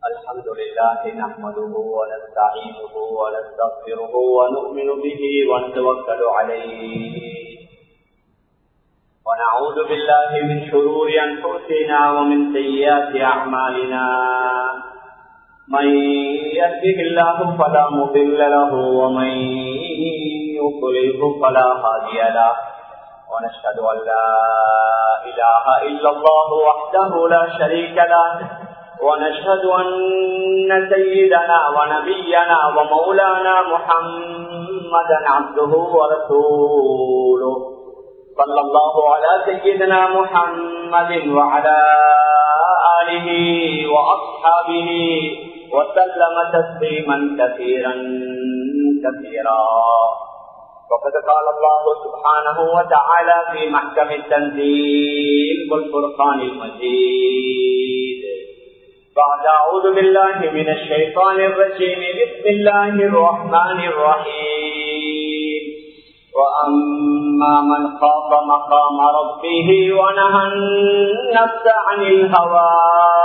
الحمد لله نحمده ونستعينه ونستغفره ونؤمن به ونتوكل عليه ونعوذ بالله من شرور أنفسنا ومن سيئات أعمالنا من يهده الله فلا مضل له ومن يضلله فلا هادي له ونشهد أن لا إله إلا الله وحده لا شريك له ونشهد أن سيدنا ونبينا ومولانا محمدا عبده ورسوله صلى الله على سيدنا محمد وعلى آله وأصحابه وسلم تسليما كثيرا كثيرا وقد قال الله سبحانه وتعالى في محكم التنزيل والفرقان المجيد بعد أعوذ بالله من الشيطان الرجيم بسم الله الرحمن الرحيم وأما من خاف مقام ربه ونهى النفس عن الهوى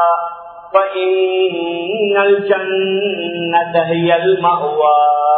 فإن الجنة هي المأوى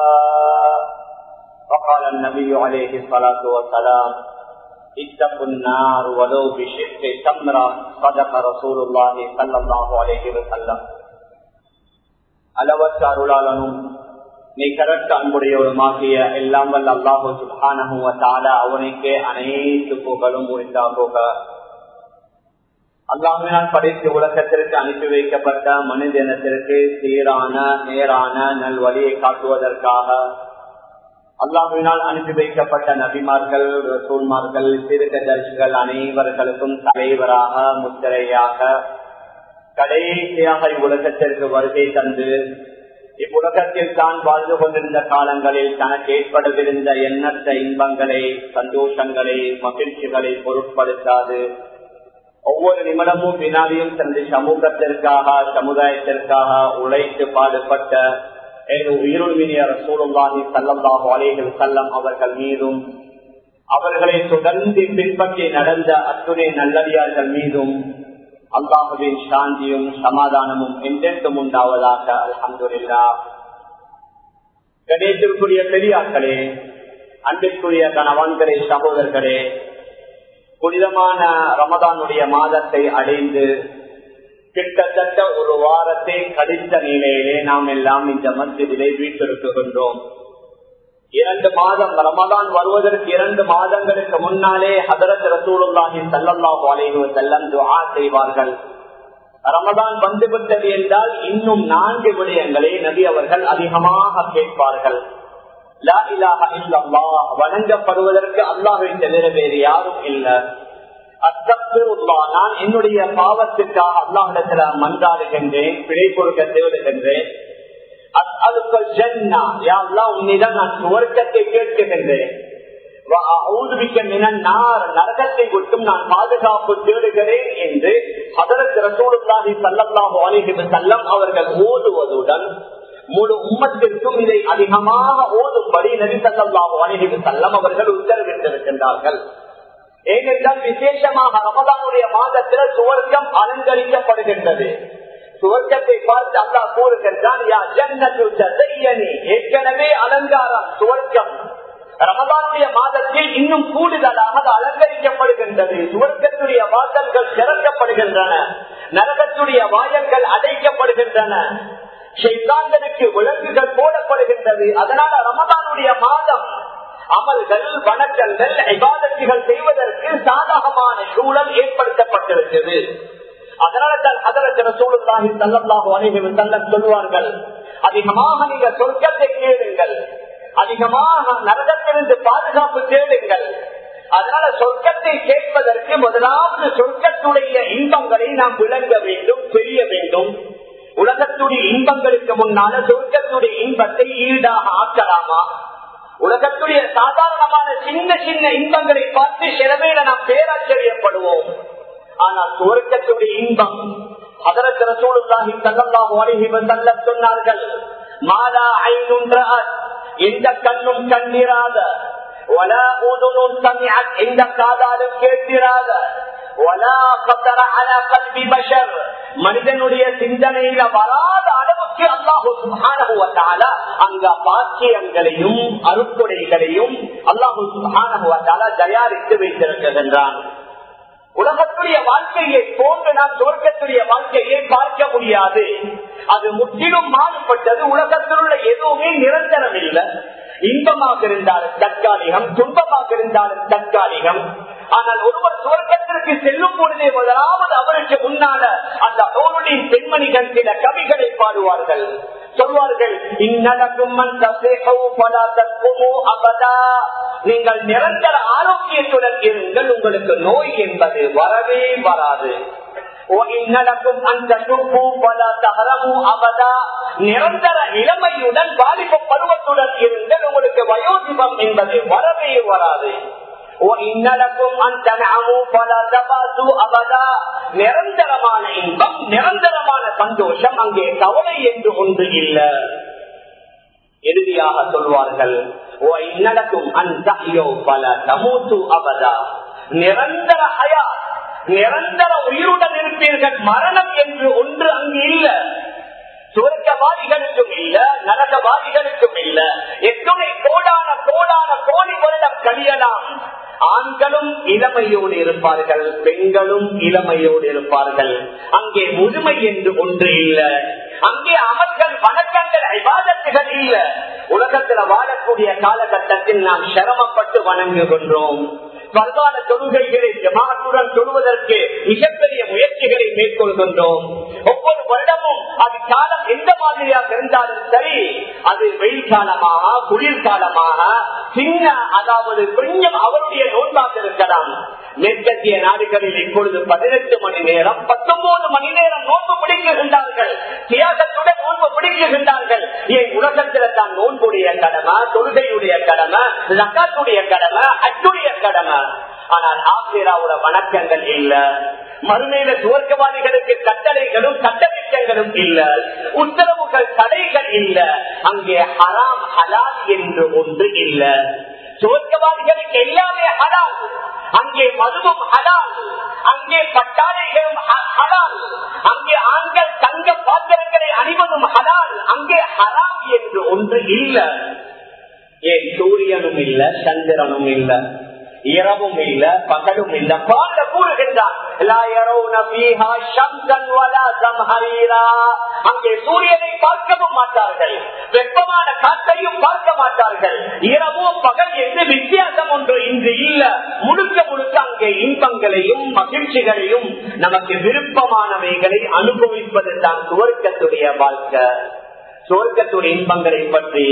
وقال النبي عليه الصلاة والسلام اتقوا النار ولو بشق تمرة صدق رسول الله صلى الله عليه وسلم அளவற்ற அருளாளனும் நிகரற்ற அன்புடையவருமாகிய எல்லாம் வல்ல அல்லாஹு சுபானஹுவ தாலா அவனுக்கே அனைத்து புகழும் உரித்தாகுக அல்லாஹினால் படைத்து உலகத்திற்கு அனுப்பி வைக்கப்பட்ட மனிதனத்திற்கு சீரான நேரான நல்வழியை காட்டுவதற்காக அல்லாஹினால் அனுப்பி வைக்கப்பட்ட நபிமார்கள் ரசூல்மார்கள் திருக்கதர்சிகள் அனைவர்களுக்கும் தலைவராக முத்திரையாக கடைசியாக இவ்வுலகத்திற்கு வருகை தந்து இவ்வுலகத்தில் தான் வாழ்ந்து கொண்டிருந்த காலங்களில் தனக்கு ஏற்படவிருந்த எண்ணற்ற இன்பங்களை சந்தோஷங்களை மகிழ்ச்சிகளை பொருட்படுத்தாது ஒவ்வொரு நிமிடமும் வினாடியும் தனது சமூகத்திற்காக சமுதாயத்திற்காக உழைத்து பாடுபட்ட உயிருமினிய ரசூலுல்லாஹி சல்லல்லாஹு அலைஹி செல்லம் அவர்கள் மீதும் அவர்களை தொடர்ந்து பின்பற்றி நடந்த அத்துணை நல்லடியார்கள் மீதும் அல்லாஹுவின் சாந்தியும் சமாதானமும் என்றென்றும் உண்டாவதாக அலமதுல்லா கணேசத்திற்குரிய பெரியார்களே அன்பிற்குரிய கணவான்களே சகோதரர்களே புனிதமான ரமதானுடைய மாதத்தை அடைந்து கிட்டத்தட்ட ஒரு வாரத்தை கடித்த நிலையிலே நாம் எல்லாம் இந்த மத்தியிலே வீட்டிருக்கின்றோம் இரண்டு மாதம் ரமதான் வருவதற்கு இரண்டு மாதங்களுக்கு முன்னாலே ஹதரத் ரசூலுல்லாஹி சல்லல்லாஹு அலைஹி வஸல்லம் துஆ செய்வார்கள் ரமதான் வந்துவிட்டது என்றால் இன்னும் நான்கு விடயங்களை நபி அவர்கள் அதிகமாக கேட்பார்கள் லா இலாஹ இல்லல்லாஹ் வணங்கப்படுவதற்கு அல்லாஹை தவிர வேறு யாரும் இல்லை நான் என்னுடைய பாவத்துக்காக அல்லாஹிடத்துல மன்றாடுகின்றேன் பிழை கொடுக்க தேடுகின்றேன் உன்னிடம் நான் சுவர்க்கத்தை கேட்கின்றேன் நரகத்தை விட்டும் நான் பாதுகாப்பு தேடுகிறேன் என்று அதற்கு ரசூலுல்லாஹி சல்லல்லாஹு அலைஹி வஸல்லம் அவர்கள் ஓதுவதுடன் முழு உம்மத்திற்கும் இதை அதிகமாக ஓதும்படி நபி சல்லல்லாஹு அலைஹி வஸல்லம் அவர்கள் உத்தரவிட்டிருக்கின்றார்கள் ஏனென்றால் விசேஷமாக ரமதானுடைய மாதத்தில் சுவர்க்கம் அலங்கரிக்கப்படுகின்றது சுவர்க்கத்தை பார்த்து அல்லா கூறுகின்றான் ஏற்கனவே அலங்காரம் சுவர்க்கம் ரமதானுடைய மாதத்தில் இன்னும் கூடுதலாக அது அலங்கரிக்கப்படுகின்றது சுவர்க்கத்துடைய வாசல்கள் திறக்கப்படுகின்றன நரகத்துடைய வாயல்கள் அடைக்கப்படுகின்றன ஷைத்தாந்தனுக்கு விலங்குகள் போடப்படுகின்றது அதனால ரமதானுடைய மாதம் அமல்கள் வணக்கங்கள் விவாதத்துகள் செய்வதற்கு சாதகமான சூழல் ஏற்படுத்தப்பட்டிருக்கிறது அதனால தான் அதற்கு சூழலாகி தள்ளல்லாக அனைவரும் தள்ள சொல்வார்கள் அதிகமாக நீங்க சொர்க்கத்தை கேளுங்கள் அதிகமாக நரகத்திலிருந்து பாதுகாப்பு தேடுங்கள் அதனால சொர்க்கத்தை கேட்பதற்கு முதலாவது சொர்க்கத்துடைய இன்பங்களை நாம் விளங்க வேண்டும் தெரிய வேண்டும் உலகத்துடைய இன்பங்களுக்கு முன்னால சொர்க்கத்துடைய இன்பத்தை ஈடாக ஆக்கலாமா உலகத்துடைய சாதாரணமான சின்ன சின்ன இன்பங்களை பார்த்து சிலவேல நாம் பேராச்சரியப்படுவோம் ஆனால் சுவர்க்கத்துடைய இன்பம் அதற்கு ரசூலுல்லாஹி ஸல்லல்லாஹு அலைஹி வஸல்லம் சொன்னார்கள் மாலா ஐனுன் ரஅத் எந்த கண்ணும் கண்டிராத வலா உதுனுன் சமிஅத் எந்த காதாலும் கேட்டிராத ولا خطر على قلب بشر மனிதனுடைய சிந்தனையில வராத அளவுக்கு அல்லாஹு சுபானுவத்தால அங்க பாக்கியங்களையும் அருக்குடைகளையும் அல்லாஹு சுபானுவத்தால தயாரித்து வைத்திருக்கின்றான் உலகத்துடைய வாழ்க்கையை போன்று நாம் சொர்க்கத்துடைய வாழ்க்கையை பார்க்க முடியாது அது முற்றிலும் மாறுபட்டது உலகத்தில் உள்ள எதுவுமே நிரந்தரம் இல்லை இன்பமாக இருந்தாலும் தற்காலிகம் துன்பமாக இருந்தாலும் தற்காலிகம் ஆனால் ஒருவர் சுவர்க்கத்திற்கு செல்லும் பொழுதே முதலாவது அவருக்கு முன்னால அந்த நூலுடைய பெண்மணிகள் சில கவிகளை பாடுவார்கள் சொல்வார்கள் இந்நடக்கும் அபதா நீங்கள் நிரந்தர ஆரோக்கியத்துடன் இருங்கள் உங்களுக்கு நோய் என்பது வரவே வராது நிரந்தர இளமையுடன் பாதிப்பு பருவத்துடன் இருங்கள் உங்களுக்கு வயோதிபம் என்பது வரவே வராது நிரந்தரமான இன்பம் நிரந்தரமான சந்தோஷம் அங்கே கவலை என்று ஒன்று இல்லை இறுதியாக சொல்வார்கள் நடக்கும் அந்தோ பல தமூத்து அபதா நிரந்தர ஹயா நிரந்தர உயிருடன் இருப்பீர்கள் மரணம் என்று ஒன்று அங்கு இல்ல சுவர்க்கவாதிகளுக்கும் இல்ல நரகவாதிகளுக்கும் இல்ல எத்துணை கோடான கோடான கோடி வருடம் கழியலாம் ஆண்களும் இளமையோடு இருப்பார்கள் பெண்களும் இளமையோடு இருப்பார்கள் அங்கே முழுமை என்று ஒன்று இல்ல அங்கே அமல்கள் வணக்கங்கள் விவாதத்துகள் இல்ல உலகத்துல வாழக்கூடிய காலகட்டத்தில் நாம் சிரமப்பட்டு வணங்குகின்றோம் பல்வான தொழுகைகளை ஜமாத்துடன் சொல்வதற்கு மிகப்பெரிய முயற்சிகளை மேற்கொள்கின்றோம் ஒவ்வொரு வருடமும் அது காலம் எந்த மாதிரியாக இருந்தாலும் சரி அது வெயில் காலமாக குளிர்காலமாக சின்ன அதாவது கொஞ்சம் அவருடைய நோன்பாக இருக்கலாம் மேற்கத்திய நாடுகளில் இப்பொழுது பதினெட்டு மணி நேரம் பத்தொன்பது மணி நேரம் நோன்பு பிடிக்குகின்றார்கள் தியாகத்துடன் நோன்பு பிடிக்குகின்றார்கள் ஏன் உலகத்தில் தான் நோன்புடைய கடமை தொழுகையுடைய கடமை லக்காத்துடைய கடமை அச்சுடைய கடமை ஆனால் ஆசிராவோட வணக்கங்கள் இல்ல மறுமையில சுவர்க்கவாதிகளுக்கு கட்டளைகளும் சட்டத்திட்டங்களும் இல்ல உத்தரவுகள் தடைகள் இல்ல அங்கே ஹராம் ஹலால் என்று ஒன்று இல்ல சுவர்க்கவாதிகளுக்கு எல்லாமே ஹலால் அங்கே மதுவும் ஹலால் அங்கே பட்டாளைகளும் ஹலால் அங்கே ஆண்கள் தங்க பாத்திரங்களை அணிவதும் ஹலால் அங்கே ஹராம் என்று ஒன்று இல்ல ஏன் சூரியனும் இல்ல சந்திரனும் இல்ல இரவும் இல்ல பகலும் இல்ல பாட கூறுகின்றான் அங்கே சூரியனை பார்க்கவும் மாட்டார்கள் வெப்பமான காற்றையும் பார்க்க மாட்டார்கள் இரவும் பகல் என்று வித்தியாசம் ஒன்று இன்று இல்ல முழுக்க முழுக்க அங்கே இன்பங்களையும் மகிழ்ச்சிகளையும் நமக்கு விருப்பமானவைகளை அனுபவிப்பது தான் சுவர்க்கத்துடைய வாழ்க்கை சுவர்க்கத்துடைய இன்பங்களை பற்றி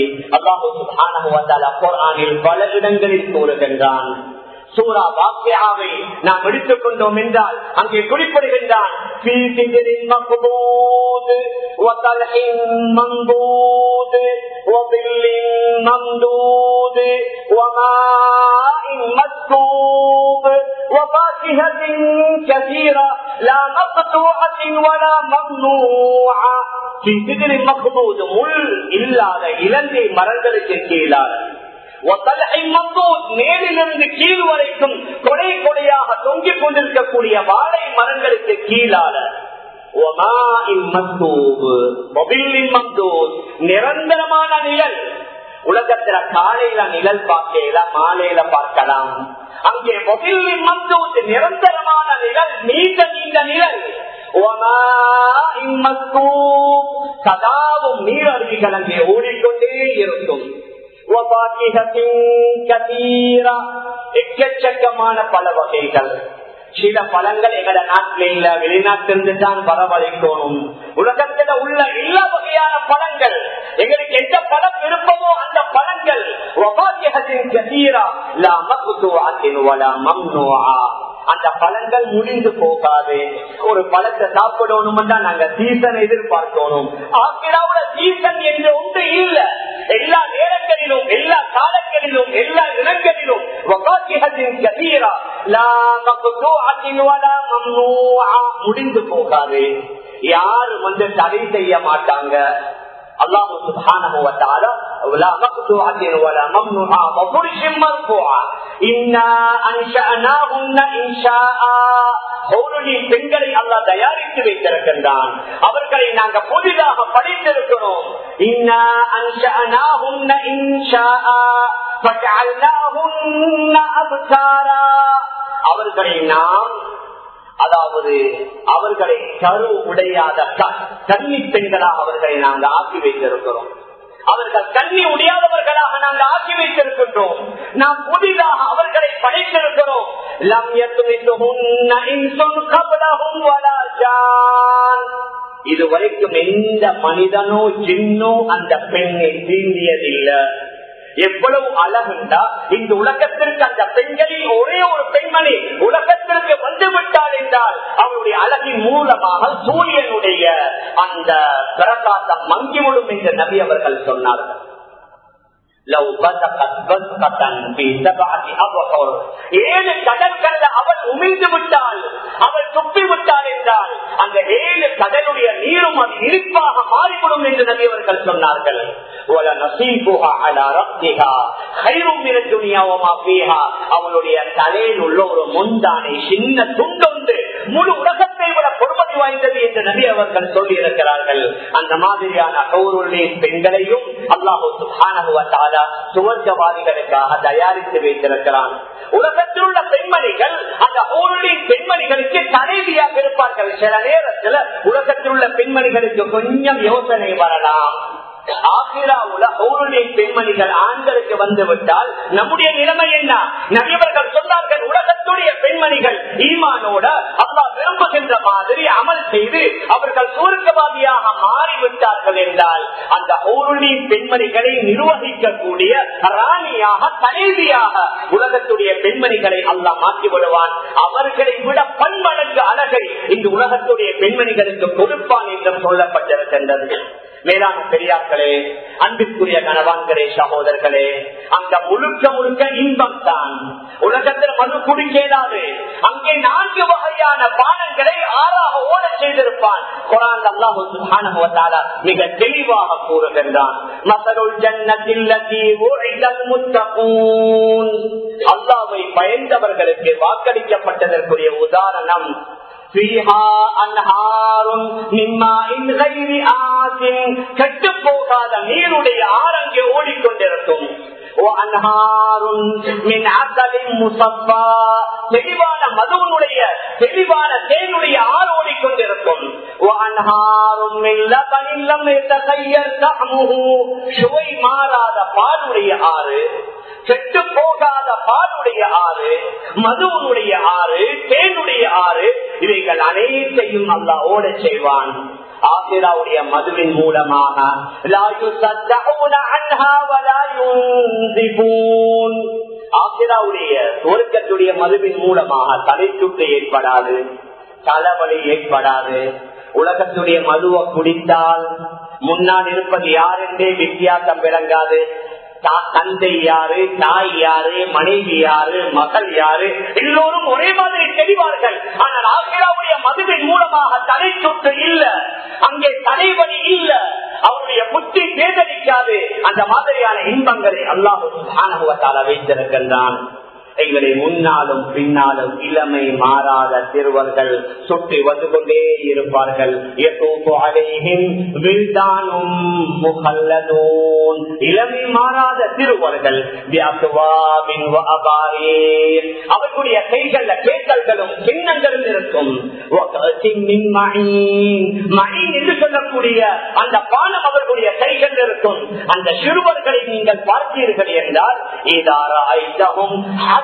அல்லாஹு பல இடங்களில் கூறுகின்றான் சூரா வாக்கியாவை நாம் எடுத்துக் கொண்டோம் என்றால் அங்கே குறிப்பிடுகின்றான் وفاكهة كثيرة لا مقطوعة ولا ممنوعة في سدر مخضود முள் இல்லாத இலங்கை மரங்களுக்கு கீழாக மேலிருந்து கீழ் வரைக்கும் கொடை கொடையாக தொங்கிக் கொண்டிருக்கக்கூடிய வாழை மரங்களுக்கு கீழால நிரந்தரமான நிழல் உலகத்துல காலையில நிழல் பார்க்கல மாலையில பார்க்கலாம் அங்கே மொபிலின் மந்தூத் நிரந்தரமான நிழல் நீண்ட நீண்ட நிழல் சதாவும் நீரருவிகள் அங்கே ஓடிக்கொண்டே இருக்கும் எக்கச்சக்கமான பல வகைகள் சில பழங்கள் எங்கட நாட்டில இல்ல வெளிநாட்டிலிருந்து தான் வரவழைக்கணும் உலகத்துல உள்ள எல்லா வகையான பழங்கள் எங்களுக்கு எந்த பழம் விருப்பமோ அந்த பழங்கள் அந்த பழங்கள் முடிந்து போகாது ஒரு பழத்தை சாப்பிடணும் நாங்க சீசன் எதிர்பார்க்கணும் ஆக்கிராவோட சீசன் என்று ஒன்று இல்ல எல்லா நேரங்களிலும் எல்லா காலங்களிலும் எல்லா இடங்களிலும் முடிந்து போகாது யாரு வந்து தடை செய்ய மாட்டாங்க الله سبحانه وتعالى ولا مقطوعة ولا ممنوعة وفرش مرفوعة إنا أنشأناهن إنشاء பெண்களை அல்லா தயாரித்து தயாரித்து வைத்திருக்கின்றான் அவர்களை நாங்க புதிதாக படித்திருக்கிறோம் இன்னா அன்ஷஅனாஹுன்ன இன்ஷாஆ ஃபஜஅல்னாஹுன்ன அப்காரா அவர்களை நாம் அதாவது அவர்களை கரு உடையாத கன்னி பெண்களாக அவர்களை நாங்கள் ஆக்கி வைத்திருக்கிறோம் அவர்கள் கல்வி உடையாதவர்களாக நாங்கள் ஆக்கி வைத்திருக்கின்றோம் நாம் புதிதாக அவர்களை படைத்திருக்கிறோம் லம் யத்துமித்துஹுன்ன இன்சுன் கப்லஹும் வலா ஜான். இதுவரைக்கும் எந்த மனிதனோ ஜின்னோ அந்த பெண்ணை தீண்டியதில்லை எவ்வளவு அழகுண்டா இந்த உலகத்திற்கு அந்த பெண்களில் ஒரே ஒரு பெண்மணி உலகத்திற்கு வந்து விட்டாள் என்றால் அவருடைய அழகின் மூலமாக சூரியனுடைய அந்த பிரகாசம் மங்கிவிடும் என்று நபி அவர்கள் சொன்னார்கள் لو بزقت بزقة في سبعة أبحر ஏழு கடற்கல்ல அவள் உமிழ்ந்து விட்டாள் அவள் துப்பி விட்டாள் என்றால் அந்த ஏழு கடலுடைய நீரும் அது இனிப்பாக மாறிவிடும் என்று நபி அவர்கள் சொன்னார்கள் وَلَنَصِيبُهَا عَلَى رَأْسِهَا خَيْرٌ مِنَ الدُّنْيَا وَمَا فِيهَا அவளுடைய தலையில் உள்ள ஒரு முந்தானை சின்ன துண்டொன்று முழு உலகத்தை விட பொறுமதி வாய்ந்தது என்று நபி அவர்கள் சொல்லி இருக்கிறார்கள் அந்த மாதிரியான கௌருடைய பெண்களையும் அல்லாஹு சுப்ஹானஹு வ தஆலா சுவர்க்கவாதிகளுக்காக தயாரித்து வைத்திருக்கிறான் உலகத்தில் உள்ள பெண்மணிகள் அந்த ஊருடைய பெண்மணிகளுக்கு தலைவியாக இருப்பார்கள் சில நேரத்தில் உலகத்தில் உள்ள பெண்மணிகளுக்கு கொஞ்சம் யோசனை வரலாம் ஆசிராவுல ஊருடைய பெண்மணிகள் ஆண்களுக்கு வந்து விட்டால் நம்முடைய நிலைமை என்ன நபிவர்கள் சொன்னார்கள் உலகத்துடைய பெண்மணிகள் ஈமானோட அல்லா விரும்புகின்ற மாதிரி அமல் செய்து அவர்கள் சூருக்கவாதியாக மாறிவிட்டார்கள் என்றால் அந்த ஊருடைய பெண்மணிகளை நிர்வகிக்கக்கூடிய ராணியாக தலைவியாக உலகத்துடைய பெண்மணிகளை அல்லாஹ் மாற்றி விடுவான் அவர்களை விட பன்மடங்கு அழகை இந்த உலகத்துடைய பெண்மணிகளுக்கு கொடுப்பான் என்றும் சொல்லப்பட்டிருக்கின்றது மேலான பெரியார்களே அன்பிற்குரிய கணவான்களே சகோதரர்களே அந்த முழுக்க முழுக்க இன்பம் தான் உலகத்தில் மது குடிக்கேடாது அங்கே நான்கு வகையான பானங்களை ஆறாக ஓட செய்திருப்பான் குரான் அல்லாஹு சுப்ஹானஹு வ தஆலா மிக தெளிவாக கூறுகின்றான் மஸலுல் ஜன்னத்தில் லதி உஇதல் முத்தகூன் அல்லாஹ்வை பயந்தவர்களுக்கு வாக்களிக்கப்பட்டதற்குரிய உதாரணம் فيها أنهار من ماء غير آس கெட்டு போகாத நீருடைய ஆரங்கே ஓடிக்கொண்டிருக்கும் தெளிவான மதுவனுடைய தெளிவான தேனுடைய ஆறு ஓடிக்கொண்டிருக்கும் சுவை மாறாத பாலுடைய ஆறு கெட்டு போகாத பாலுடைய ஆறு மதுவனுடைய ஆறு தேனுடைய ஆறு இவைகள் அனைத்தையும் அல்லா ஓட செய்வான் ஆசிராவுடைய மதுவின் மூலமாக ஆசிராவுடைய சுவர்க்கத்துடைய மதுவின் மூலமாக தலை சுட்டு ஏற்படாது தலைவலி ஏற்படாது உலகத்துடைய மதுவை குடித்தால் முன்னால் இருப்பது யார் என்றே வித்தியாசம் விளங்காது தந்தை யாரு தாய் யாரு மனைவி யாரு மகள் யாரு எல்லோரும் ஒரே மாதிரி தெரிவார்கள் ஆனால் ஆசிராவுடைய மதுவின் மூலமாக தலை சுட்டு இல்ல அங்கே தலைவலி இல்ல அவருடைய புத்தி தேர்தலிக்காது அந்த மாதிரியான இன்பங்களை அல்லாஹு வைத்திருக்கின்றான் எங்களை முன்னாலும் பின்னாலும் இளமை மாறாத சிறுவர்கள் சுற்றி வந்து கொண்டே இருப்பார்கள் இளமை மாறாத சிறுவர்கள் அவர்களுடைய கைகள்ல கேட்டல்களும் சின்னங்களும் இருக்கும் என்று சொல்லக்கூடிய அந்த பானம் அவர்களுடைய கைகள் இருக்கும் அந்த சிறுவர்களை நீங்கள் பார்த்தீர்கள் என்றால் ஏதாரா ஐத்தகும்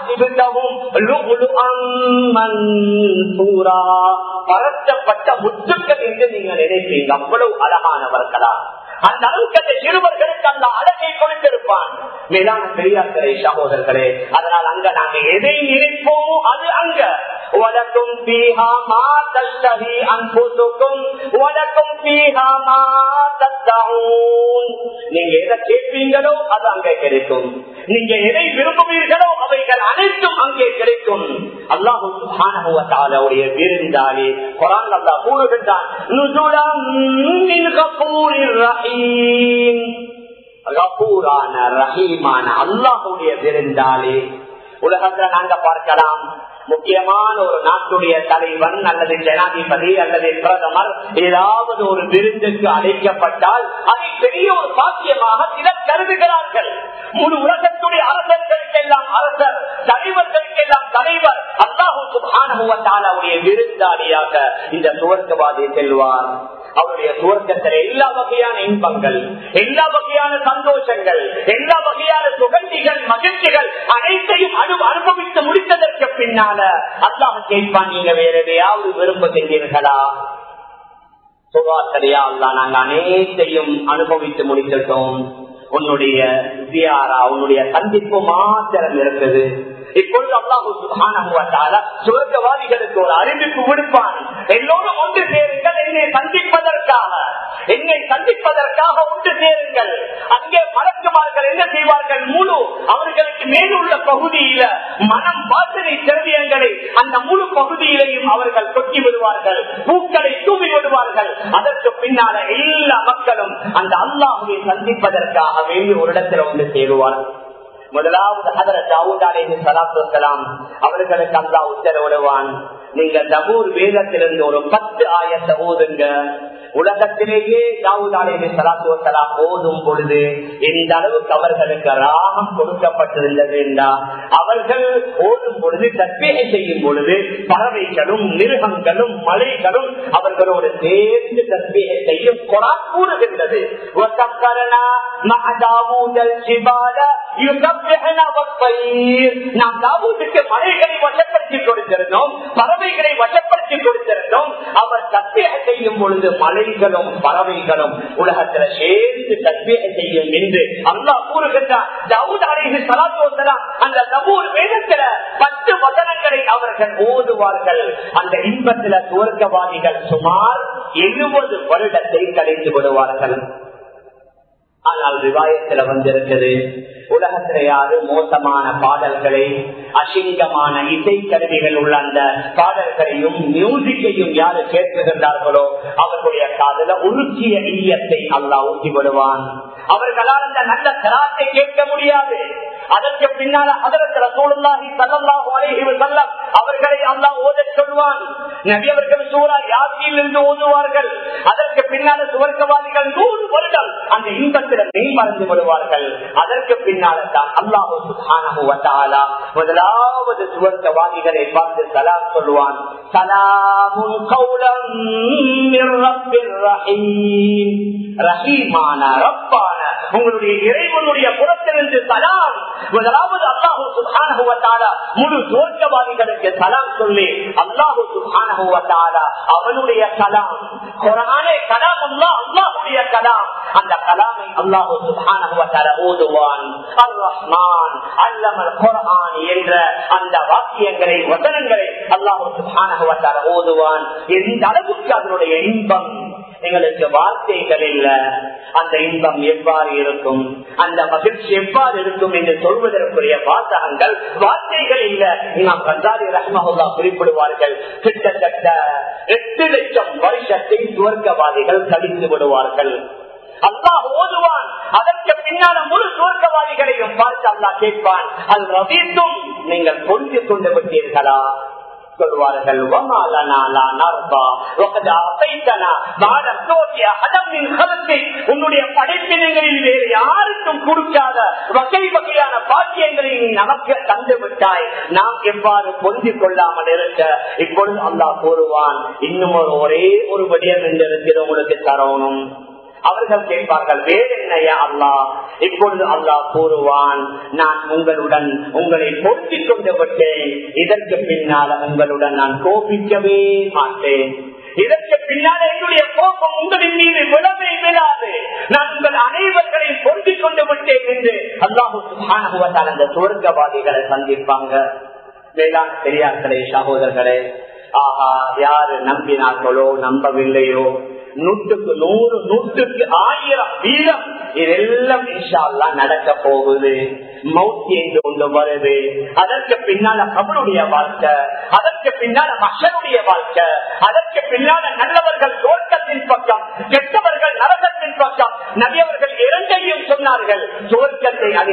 பரத்தப்பட்ட முத்துக்கள் என்று நீங்க நினைப்பீங்க அவ்வளவு அழகானவர்களா அந்த அளவுக்கு அந்த சிறுவர்களுக்கு அந்த அழகை கொடுத்திருப்பான் மேலான பெரியார்களே சகோதரர்களே அதனால் அங்க நாங்க எதை நினைப்போமோ அது அங்க உலகம் பீஹா மா தஸ்தஹி அன்புசுக்கும் உலகம் பீஹா மா தத்தஹூன் நீங்க எதை கேட்பீங்களோ அது அங்கே கிடைக்கும் நீங்க எதை விரும்புவீர்களோ அவைகள் அனைத்தும் அங்கே கிடைக்கும் அல்லாஹு சுப்ஹானஹு வ தஆலாவுடைய விருந்தாளி குர்ஆன் அல்லாஹ் கூறுகின்றான் நுசுலம் மின் கஃபூரிர் ரஹீம் கபூரான ரஹீமான அல்லாஹுடைய விருந்தாளி உலகத்துல நாங்க பார்க்கலாம் முக்கியமான ஒரு நாட்டுடைய தலைவன் அல்லது ஜனாதிபதி அல்லது பிரதமர் ஏதாவது ஒரு விருந்துக்கு அழைக்கப்பட்டால் அதை பெரிய ஒரு சாத்தியமாக சிலர் கருதுகிறார்கள் முழு உலகத்துடைய அரசர்களுக்கெல்லாம் அரசர் தலைவர்களுக்கெல்லாம் தலைவர் அல்லாஹூ சுபானுடைய விருந்தாளியாக இந்த சுவர்க்கவாதி செல்வார் அவருடைய சுவர்க்கத்தில் எல்லா வகையான இன்பங்கள் எல்லா வகையான சந்தோஷங்கள் எல்லா வகையான சுகண்டிகள் மகிழ்ச்சிகள் அனைத்தையும் அனு அனுபவித்து முடித்ததற்கு பின்னால அல்லாஹ் கேட்பான் நீங்க வேற எதையாவது விரும்புகின்றீர்களா சுகாசரியா அல்லா நாங்க அனைத்தையும் அனுபவித்து முடித்துட்டோம் உன்னுடைய தியாரா உன்னுடைய சந்திப்பு மாத்திரம் இருக்குது இப்பொழுது அல்லாஹு சுகான சுவர்க்கவாதிகளுக்கு ஒரு அறிவிப்பு விடுப்பான் எல்லோரும் ஒன்று சேருங்கள் என்னை சந்திப்பதற்காக என்னை சந்திப்பதற்காக ஒன்று சேருங்கள் அங்கே மலக்குமார்கள் என்ன செய்வார்கள் முழு அவர்களுக்கு மேலுள்ள பகுதியில மனம் வாசனை திரவியங்களை அந்த முழு பகுதியிலையும் அவர்கள் கொட்டி விடுவார்கள் பூக்களை தூவி விடுவார்கள் அதற்கு பின்னால எல்லா மக்களும் அந்த அல்லாஹுவை சந்திப்பதற்காக வேண்டி ஒரு இடத்துல வந்து சேருவார்கள் முதலாவது ஹதர தாவூத் அலேஹி சலாத்து வலாம் அவர்களுக்கு அல்லா உத்தரவிடுவான் நீங்க தபூர் வேதத்திலிருந்து ஒரு பத்து ஆயத்தை ஓதுங்க உலகத்திலேயே தாவூத் அலேஹி சலாத்து வலாம் ஓதும் பொழுது எந்த அளவுக்கு அவர்களுக்கு ராகம் கொடுக்கப்பட்டிருந்தது என்றா அவர்கள் ஓதும் பொழுது தற்பேகை செய்யும் பொழுது பறவைகளும் மிருகங்களும் மலைகளும் அவர்களோடு சேர்ந்து தற்பேகை செய்யும் குரா கூறுகின்றது நாம் தாவூதுக்கு மலைகளை வசப்படுத்தி கொடுத்திருந்தோம் பறவைகளை வசப்படுத்தி கொடுத்திருந்தோம் அவர் தற்பேக செய்யும் பொழுது மலைகளும் பறவைகளும் உலகத்துல சேர்ந்து தற்பேக செய்யும் என்று அல்லா கூறுகின்றார் தாவூத் அலைஹி சலாத்து வசலாம் அந்த தபூர் வேதத்துல பத்து வசனங்களை அவர்கள் ஓதுவார்கள் அந்த இன்பத்துல சுவர்க்கவாதிகள் சுமார் எழுபது வருடத்தை கழித்து விடுவார்கள் ஆனால் விவாயத்துல வந்திருக்குது உலகத்துல யாரு மோசமான பாடல்களை அசிங்கமான இசை கருவிகள் உள்ள அந்த பாடல்களையும் மியூசிக்கையும் யாரு கேட்கின்றார்களோ அவர்களுடைய காதல உருக்கிய ஈயத்தை அல்லா ஊற்றி விடுவான் அவர்களால் அந்த நல்ல தராத்தை கேட்க முடியாது அதற்கு பின்னால அதற்கு ரசூலுல்லாஹி ஸல்லல்லாஹு அலைஹி வஸல்லம் அவர்களை அல்லாஹ் ஓதச் சொல்வான் நபி அவர்கள் சூரா யாசீன் இருந்து ஓதுவார்கள் அதற்கு பின்னால சுவர்க்கவாதிகள் நூறு வருடம் அந்த இன்பத்தில் மெய் மறந்து விடுவார்கள் அதற்கு பின்னால தான் அல்லாஹு சுப்ஹானஹு வ தஆலா முதலாவது சுவர்க்கவாதிகளை பார்த்து சலாம் சொல்வான் சலாமுன் கௌலம் மிர் ரப்பிர் ரஹீம் ரஹீமான ரப்பான உங்களுடைய இறைவனுடைய புறத்திலிருந்து சலாம் முதலாவது அல்லாஹு சுப்ஹானஹு வ தஆலா முழு சுவர்க்கவாதிகளுக்கு சலாம் சொல்லி அல்லாஹு சுப்ஹானஹு வ தஆலா அவனுடைய கலாம் குர்ஆனே கலாம் அல்லாஹ் அல்லாஹ்வுடைய கலாம் அந்த கலாமை அல்லாஹு சுப்ஹானஹு வ தஆலா ஓதுவான் அர் ரஹ்மான் அல்லமல் குர்ஆன் என்ற அந்த வாக்கியங்களை வசனங்களை அல்லாஹு சுப்ஹானஹு வ தஆலா ஓதுவான் எந்த அளவுக்கு அதனுடைய இன்பம் எங்களுக்கு வார்த்தைகள் இல்ல அந்த இன்பம் எவ்வாறு இருக்கும் அந்த மகிழ்ச்சி எவ்வாறு இருக்கும் என்று சொல்வதற்குரிய வாசகங்கள் வார்த்தைகள் இல்ல இமாம் கந்தாரி ரஹ்மஹுல்லா குறிப்பிடுவார்கள் கிட்டத்தட்ட எட்டு லட்சம் வருஷத்தை சுவர்க்கவாதிகள் கழித்து விடுவார்கள் அல்லாஹ் ஓதுவான் அதற்கு பின்னால முழு சுவர்க்கவாதிகளையும் பார்த்து அல்லாஹ் கேட்பான் அது ரவீந்தும் நீங்கள் பொருந்தி கொண்டு விட்டீர்களா சொல்வார்கள் உன்னுடைய படைப்பினங்களில் வேறு யாருக்கும் கொடுக்காத வகை வகையான பாக்கியங்களை நீ நமக்கு தந்து விட்டாய் நாம் எவ்வாறு பொருந்திக் கொள்ளாமல் இருக்க இப்பொழுது அல்லாஹ் கூறுவான் இன்னும் ஒரு ஒரே ஒரு விடயம் என்று இருக்கிற உங்களுக்கு தரணும் அவர்கள் கேட்பார்கள் வேறு என்னையா அல்லா இப்பொழுது அல்லாஹ் கூறுவான் நான் உங்களுடன் உங்களை பொருத்திக் கொண்டு விட்டேன் இதற்கு பின்னால உங்களுடன் நான் கோபிக்கவே மாட்டேன் இதற்கு பின்னால் என்னுடைய கோபம் உங்களின் மீது விழவே விழாது நான் உங்கள் அனைவர்களையும் பொருத்திக் கொண்டு விட்டேன் என்று அல்லாஹு அந்த சுவர்க்கவாதிகளை சந்திப்பாங்க வேளாண் பெரியார்களே சகோதரர்களே ஆஹா யாரு நம்பினார்களோ நம்பவில்லையோ நூற்றுக்கு நூறு நூற்றுக்கு ஆயிரம் வீதம் இதெல்லாம் இன்ஷால்லா நடக்க போகுது மௌத்தி என்று ஒன்று வருது அதற்கு பின்னால கபனுடைய வாழ்க்கை அதற்கு பின்னால மக்களுடைய வாழ்க்கை அதற்கு பின்னால நல்லவர்கள் தோட்டத்தின் பக்கம் கெட்டவர்கள் நரகத்தின் பக்கம் நபியவர்கள் இரண்டையும் சொன்னார்கள் சுவர்க்கத்தை அதிக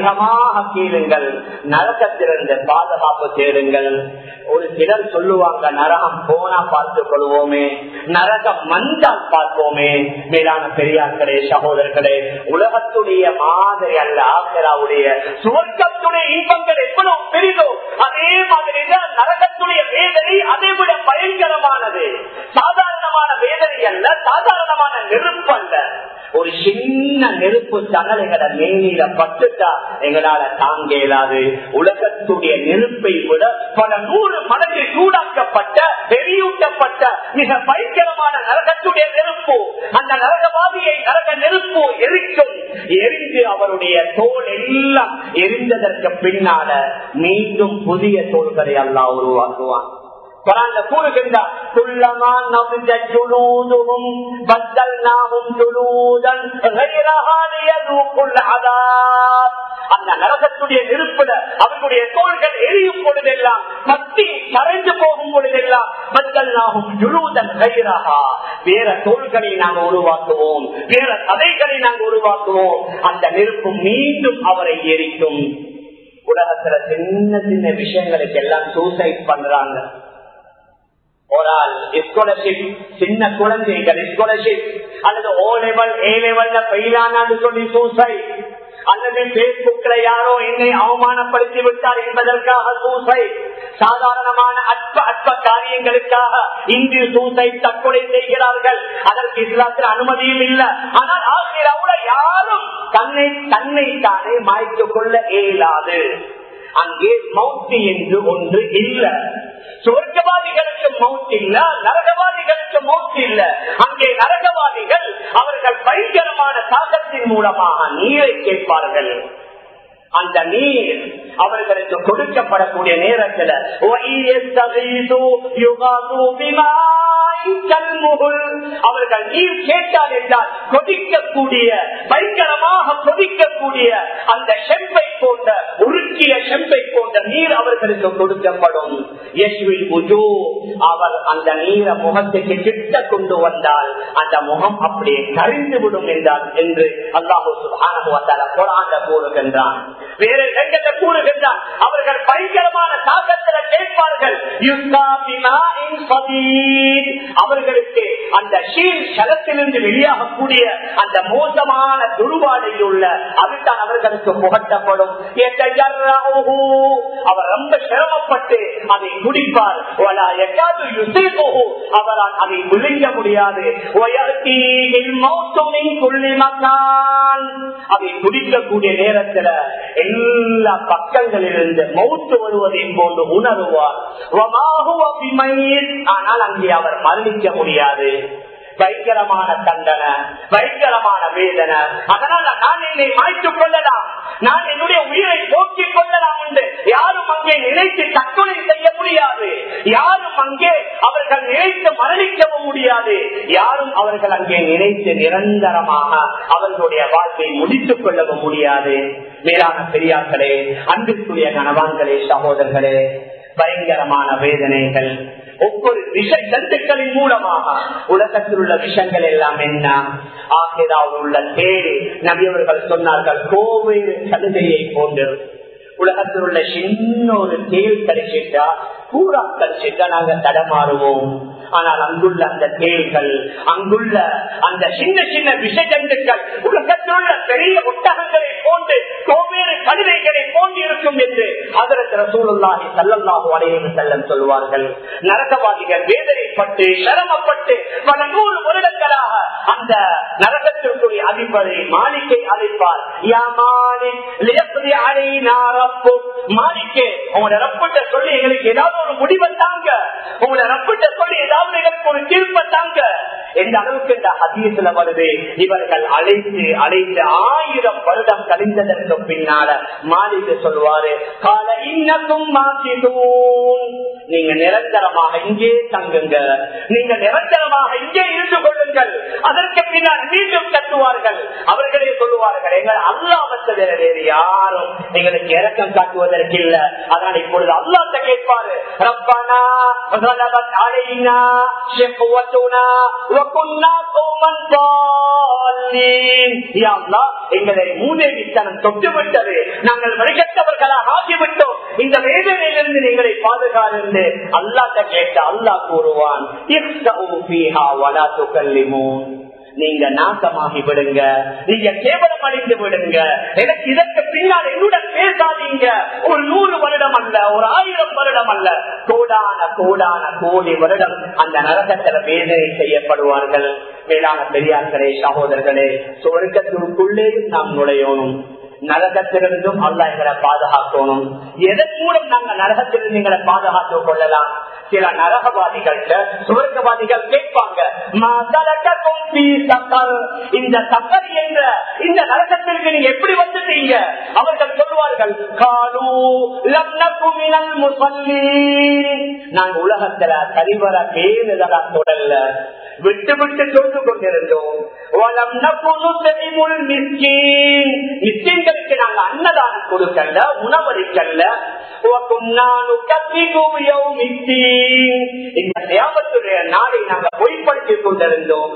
அதிகமாக கேளுங்கள் நரகத்திலிருந்து பாதுகாப்பு தேடுங்கள் ஒரு சிலர் சொல்லுவாங்க நரகம் போனா பார்த்துக் கொள்வோமே நரகம் வந்தால் பார்ப்போமே மேலான பெரியார்களே சகோதரர்களே உலகத்துடைய மாதிரி அல்ல ஆசிராவுடைய சுவர்க்கத்துடைய இன்பங்கள் எவ்வளவு பெரிதோ அதே மாதிரி தான் நரகத்துடைய வேதனை அதை விட பயங்கரமானது சாதாரணமான வேதனை அல்ல சாதாரணமான நெருப்பு அல்ல ஒரு சின்ன நெருப்பு தகலைகளை மேனில பட்டுட்டா எங்களால தாங்க இயலாது உலகத்துடைய நெருப்பை விட பல நூறு மடங்கு சூடாக்கப்பட்ட எரியூட்டப்பட்ட மிக பயங்கரமான நரகத்துடைய நெருப்பு அந்த நரகவாதியை நரக நெருப்பு எரிக்கும் எரிந்து அவருடைய தோல் எல்லாம் எரிந்ததற்கு பின்னால மீண்டும் புதிய தோள்களை எல்லாம் உருவாக்குவான் குரான்ல கூறுகின்றார் குள்ளமா நபிஜ ஜுலூதுஹும் பத்தல்நாஹும் ஜுலூதன் غيرها ليذوقوا العذاب அந்த நரகத்துடைய நெருப்புல அவர்களுடைய தோள்கள் எரியும் பொழுதெல்லாம் பத்தி மறைந்து போகும் பொழுதெல்லாம் பத்தல்நாகும் ஜுலூதன் கைரஹா வேற தோள்களை நாங்கள் உருவாக்குவோம் வேற கதைகளை நாங்கள் உருவாக்குவோம் அந்த நெருப்பு மீண்டும் அவரை எரிக்கும் உலகத்துல சின்ன சின்ன விஷயங்களுக்கு எல்லாம் சூசைட் பண்றாங்க ஒரு ஆள் ஸ்காலர்ஷிப் சின்ன குழந்தைகள் ஸ்காலர்ஷிப் அல்லது ஓ லெவல் ஏ லெவல்ல பெயிலானான்னு சொல்லி சூசைட் அல்லது பேஸ்புக்ல யாரோ என்னை அவமானப்படுத்தி விட்டார் என்பதற்காக சூசை சாதாரணமான அற்ப அற்ப காரியங்களுக்காக இன்று சூசை தற்கொலை செய்கிறார்கள் அதற்கு இஸ்லாத்தில் அனுமதியும் இல்லை ஆனால் ஆசிரியர் யாரும் தன்னை தன்னை தானே மாய்த்துக் கொள்ள இயலாது அங்கே மௌத்தி என்று ஒன்று இல்லை சொர்க்கவாதிகளுக்கு மௌத் இல்ல நரகவாதிகளுக்கு மௌத் இல்ல அங்கே நரகவாதிகள் அவர்கள் பயங்கரமான தாக்கத்தின் மூலமாக நீரை கேட்பார்கள் அந்த நீர் அவர்களுக்கு கொடுக்கப்படக்கூடிய நேரத்தில் அவர்கள் நீர் கேட்டால் என்றால் கொதிக்கக்கூடிய பயங்கரமாக கொதிக்கக்கூடிய அந்த செம்பை போன்ற உருக்கிய செம்பை போன்ற நீர் அவர்களுக்கு கொடுக்கப்படும் அவர் அந்த நீரை முகத்துக்கு கிட்ட கொண்டு வந்தால் அந்த முகம் அப்படியே கரிந்து விடும் என்றால் என்று அல்லாஹூ குரான் கூறுகின்றான் வேற இடங்கள்ல கூறுகின்றான் அவர்கள் பயங்கரமான தாக்கத்தில் கேட்பார்கள் அவர்களுக்கு அந்த ஷீல் சலத்திலிருந்து வெளியாகக்கூடிய அந்த மோசமான துருவாடையில் உள்ள அதுதான் அவர்களுக்கு புகட்டப்படும் அவர் ரொம்ப சிரமப்பட்டு அதை குடிப்பார் அவரால் அதை விழுங்க முடியாது அதை குடிக்கக்கூடிய நேரத்தில் எல்லா பக்கங்களிலிருந்து மௌத்து வருவதை போன்று உணருவார் ஆனால் அங்கே அவர் மரணிக்க முடியாது பயங்கரமான தண்டனை பயங்கரமான வேதனை அதனால நான் என்னை மாய்த்துக் கொள்ளலாம் நான் என்னுடைய உயிரை போக்கிக் கொள்ளலாம் என்று யாரும் அங்கே நினைத்து தற்கொலை செய்ய முடியாது யாரும் அங்கே அவர்கள் நினைத்து மரணிக்கவும் முடியாது யாரும் அவர்கள் அங்கே நினைத்து நிரந்தரமாக அவர்களுடைய வாழ்வை முடித்துக் கொள்ளவும் முடியாது மேலான பெரியார்களே அன்பிற்குரிய கணவான்களே சகோதரர்களே பயங்கரமான வேதனைகள் ஒவ்வொரு விஷ ஜந்துக்களின் மூலமாக உலகத்தில் உள்ள விஷயங்கள் எல்லாம் என்ன ஆகியதாவது உள்ள தேடி நபியவர்கள் சொன்னார்கள் கோவில் சலுகையை போன்று உலகத்தில் உள்ள சின்ன ஒரு தேல் கடிச்சிட்டா பூரா கடிச்சிட்டா நாங்க தடமாறுவோம் ஆனால் அங்குள்ள அந்த தேள்கள் அங்குள்ள அந்த சின்ன சின்ன விஷஜந்துக்கள் உலகத்தில் உள்ள பெரிய ஒட்டகங்களை போன்று கோவேறு கழுதைகளை போன்று இருக்கும் என்று அதற்கு ரசூலுல்லாஹி சல்லல்லாஹு அலைஹி செல்லம் சொல்வார்கள் நரகவாதிகள் வேதனைப்பட்டு சிரமப்பட்டு பல நூறு வருடங்களாக அந்த நரகத்திற்குரிய அதிபரை மாளிகை அழைப்பார் யா மாலிக் லியக்தி அலைனா ரப்புக் மாலிக்கே உங்களோட ரப்பிட்ட சொல்லி எங்களுக்கு ஏதாவது ஒரு முடிவை தாங்க உங்களோட ரப்பிட்ட சொல்லி ஏதாவது எங்களுக்கு ஒரு தீர்ப்பை தாங்க எந்த அளவுக்கு இந்த ஹதீஸ்ல வருது இவர்கள் அழைத்து அழைத்து ஆயிரம் வருடம் கழிந்ததற்கு பின்னால மாளிகை சொல்வாரு கால இன்னக்கும் மாசிதூன் நீங்க நிரந்தரமாக இங்கே தங்குங்க நீங்க நிரந்தரமாக இங்கே இருந்து கொள்ளுங்கள் அதற்கு பின்னால் மீண்டும் கட்டுவார்கள் அவர்களே சொல்லுவார்கள் எங்கள் அல்லாமத்த வேற வேறு யாரும் எங்களுக்கு இறக்கம் காட்டுவதற்கு இல்ல அதனால் இப்பொழுது அல்லாத்த கேட்பாரு ரப்பனா غلبت علينا شقوتنا وكنا قوما ضالين يا الله எங்களை மூதேவித்தனம் தொட்டு விட்டது நாங்கள் வழிகட்டவர்களாக ஆகிவிட்டோம் இந்த வேதனையிலிருந்து நீங்களை பாதுகாத்து அல்லாட்ட கேட்ட அல்லாஹ் கூறுவான் நீங்க நாசமாகி விடுங்க நீங்க கேவலம் அடைந்து விடுங்க எனக்கு இதற்கு பின்னால் என்னுடன் பேசாதீங்க ஒரு நூறு வருடம் அல்ல ஒரு ஆயிரம் வருடம் அல்ல கோடான கோடான கோடி வருடம் அந்த நரகத்தில் வேதனை செய்யப்படுவார்கள் மேலான பெரியார்களே சகோதரர்களே சொர்க்கத்திற்குள்ளேயும் நாம் நுழையணும் நரகத்திலிருந்தும் அல்ல எங்களை பாதுகாக்கணும் எதன் மூலம் நாங்க நரகத்திலிருந்து எங்களை பாதுகாத்துக் கொள்ளலாம் சில நரகவாதிகள்கிட்ட சுவர்க்கவாதிகள் கேட்பாங்க இந்த சக்கர் என்ற இந்த நரகத்திற்கு நீங்க எப்படி வந்துட்டீங்க அவர்கள் சொல்வார்கள் காலு நாங்க உலகத்துல சரிவர பேருதலா தொடரல விட்டு விட்டு தொட்டு கொண்டிருந்தோம் மிஸ்கின்களுக்கு நாங்க அன்னதானம் கொடுக்கல உணவளிக்கல்ல இந்த தேவத்துடைய நாளை நாங்க பொய்ப்படுத்திக் கொண்டிருந்தோம்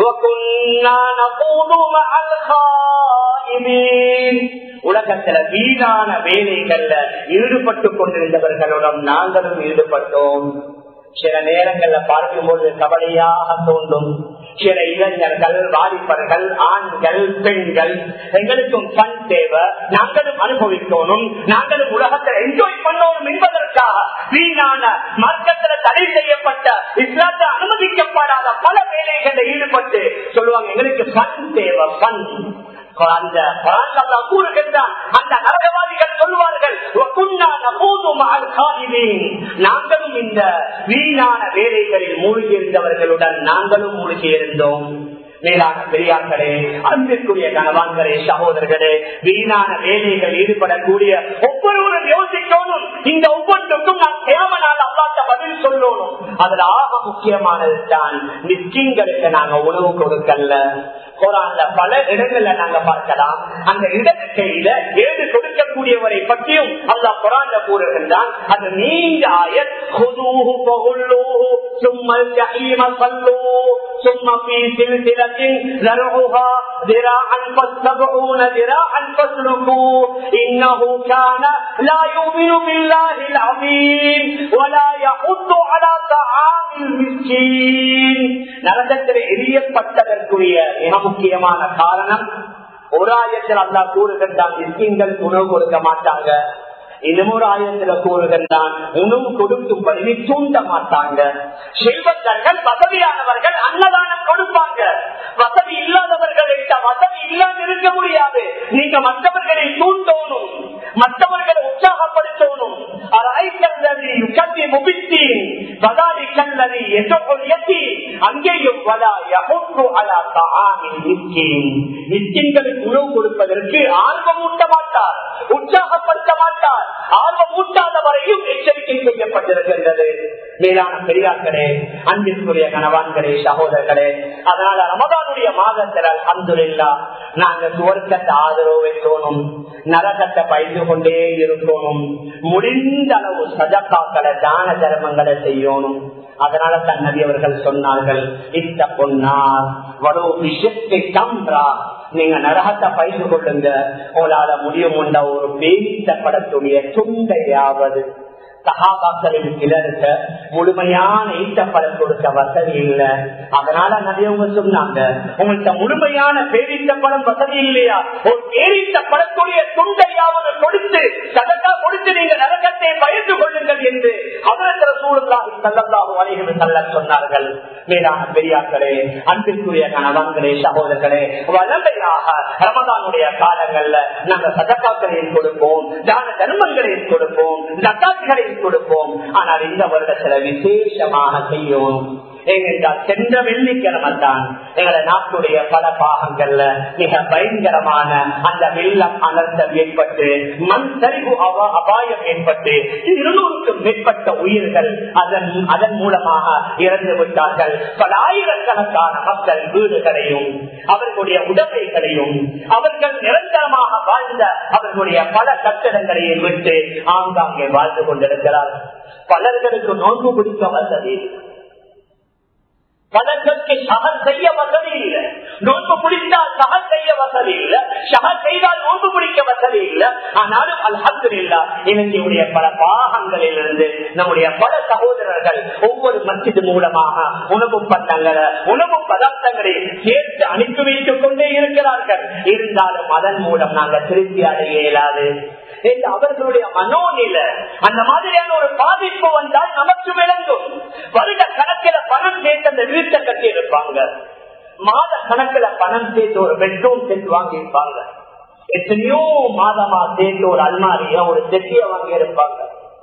உலகத்துல வீணான வேலைகள்ல ஈடுபட்டு கொண்டிருந்தவர்களுடன் நாங்களும் ஈடுபட்டோம் சில நேரங்கள்ல பார்க்கும்போது கவலையாக தோன்றும் சில இளைஞர்கள் வாலிபர்கள் ஆண்கள் பெண்கள் எங்களுக்கும் பண் தேவை நாங்களும் அனுபவிக்கணும் நாங்களும் உலகத்தை என்ஜாய் பண்ணணும் என்பதற்காக வீணான மார்க்கத்தில் தடை செய்யப்பட்ட இஸ்லாத்தை அனுமதிக்கப்படாத பல வேலைகளில் ஈடுபட்டு சொல்லுவாங்க எங்களுக்கு பண் தேவை பண் அந்த கூறுகின்றான் அந்த நரகவாதிகள் சொல்லுவார்கள் நாங்களும் இந்த வீணான வேலைகளில் மூழ்கி இருந்தவர்களுடன் நாங்களும் மூழ்கி இருந்தோம் மேலான பெரியார்களே அன்பிற்குரிய கணவான்களே சகோதரர்களே வீணான வேலைகள் ஈடுபடக்கூடிய ஒவ்வொருவரும் யோசிக்கணும் இந்த ஒவ்வொன்றுக்கும் நான் தேவனால் அல்லாட்ட பதில் சொல்லணும் அதுல ஆக முக்கியமானது தான் நிச்சயங்களுக்கு நாங்க உணவு கொடுக்கல குரான்ல பல இடங்கள்ல நாங்க பார்க்கலாம் அந்த இடக்கையில ஏது கொடுக்கக்கூடியவரை பற்றியும் அல்லா குரான்ல கூறுகின்றான் அது நீண்ட ஆயர் சும்மல் சல்லூ ثم في سلسلة ذرعها ذراعا فاتبعون ذراعا فاسلكوا إنه كان لا يؤمن بالله العظيم ولا يحض على طعام المسكين நரகத்தில் எரியப்பட்டதற்குரிய மிக முக்கியமான காரணம் ஒரு ஆயத்தில் அல்லா கூறுகின்றான் மிஸ்கின்கள் உணவு கொடுக்க மாட்டாங்க இன்னமொரு ஆயத்துல கூறுகின்றான் உணவு கொடுக்கும்படி தூண்ட மாட்டாங்க செல்வந்தர்கள் வசதியானவர்கள் அன்னதானம் கொடுப்பாங்க வசதி இல்லாதவர்களிட்ட வசதி இல்லாம இருக்க முடியாது நீங்க மற்றவர்களை தூண்டோணும் மற்றவர்களை உற்சாகப்படுத்தணும் அங்கேயும் உணவு கொடுப்பதற்கு ஆர்வம் ஊட்ட மாட்டார் உற்சாகப்படுத்த மாட்டார் ஆர்வம் ஊட்டாத வரையும் எச்சரிக்கை செய்யப்பட்டிருக்கின்றது மேலான பெரியார்களே அன்பிற்குரிய கணவான்களே சகோதரர்களே அதனால ரமதானுடைய மாதத்தில் அந்துல்லா நாங்க சுவர்க்கத்தை ஆதரவு வைக்கணும் நரகத்தை பயந்து கொண்டே இருக்கணும் முடிந்த அளவு சதக்காக்களை தான தர்மங்களை செய்யணும் அதனால தன் நபி அவர்கள் சொன்னார்கள் இந்த பொன்னார் வலோ விஷத்தை கம்ரா நீங்க நரகத்தை பயிர்ந்து கொள்ளுங்க உங்களால முடியும் உண்ட ஒரு பேசப்படக்கூடிய துண்டையாவது சகாபாக்களின் சிலருக்கு முழுமையான ஈட்டப்படம் கொடுக்க வசதி இல்லை அதனால நிறையவங்க சொன்னாங்க உங்கள்கிட்ட முழுமையான பேரீட்டப்படம் வசதி இல்லையா ஒரு பேரீட்டப்படக்கூடிய துண்டையாவது கொடுத்து சதக்கா கொடுத்து நீங்க நரகத்தை பயந்து கொள்ளுங்கள் என்று அவரத்திர சூழலாக செல்லல்லாக வணிகம் செல்ல சொன்னார்கள் மேலான பெரியார்களே அன்பிற்குரிய கணவன்களே சகோதரர்களே வளமையாக ரமதானுடைய காலங்கள்ல நாங்க சதக்காக்களையும் கொடுப்போம் தான தர்மங்களையும் கொடுப்போம் ஜக்காத்துகளையும் கொடுப்போம் ஆனால் இந்த வருடத்துல விசேஷமாக செய்யும் ஏனென்றால் சென்ற வெள்ளிக்கிழமை தான் எங்களை நாட்டுடைய பல பாகங்கள்ல மிக பயங்கரமான அந்த வெள்ளம் அனர்த்தம் ஏற்பட்டு மண் சரிவு அவ- அபாயம் ஏற்பட்டு இருநூறுக்கும் மேற்பட்ட உயிர்கள் அதன் அதன் மூலமாக இறந்து விட்டார்கள் பல ஆயிரக்கணக்கான மக்கள் வீடுகளையும் அவர்களுடைய உடமைகளையும் அவர்கள் நிரந்தரமாக வாழ்ந்த அவர்களுடைய பல கட்டடங்களையும் விட்டு ஆங்காங்கே வாழ்ந்து கொண்டிருக்கிறார்கள் பலர்களுக்கு நோன்பு பிடிக்க வசதி இல்லை. பலர்களுக்கு சகர் செய்ய வசதி இல்லை நோன்பு பிடித்தால் சகர் செய்ய வசதி இல்லை சகர் செய்தால் நோன்பு பிடிக்க வசதி இல்லை ஆனாலும் அல்ஹத்து இல்லா இலங்கையுடைய பல பாகங்களில் இருந்து நம்முடைய பல சகோதரர்கள் ஒவ்வொரு மஸ்ஜித் மூலமாக உணவு பண்டங்களை உணவு பதார்த்தங்களை சேர்த்து அனுப்பி வைத்துக் கொண்டே இருக்கிறார்கள் இருந்தாலும் அதன் மூலம் நாங்கள் திருப்தி அடைய இயலாது என்று அவர்களுடைய மனோநில அந்த மாதிரியான ஒரு பாதிப்பு வந்தால் நமக்கு விளங்கும் வருட கணக்கில பணம் சேர்த்து அந்த வீட்டை கட்டி இருப்பாங்க மாத கணக்கில பணம் சேர்த்து ஒரு பெட்ரூம் செட் வாங்கி இருப்பாங்க எத்தனையோ மாதமா சேர்த்து ஒரு அல்மாரிய ஒரு செட்டிய வாங்கி இருப்பாங்க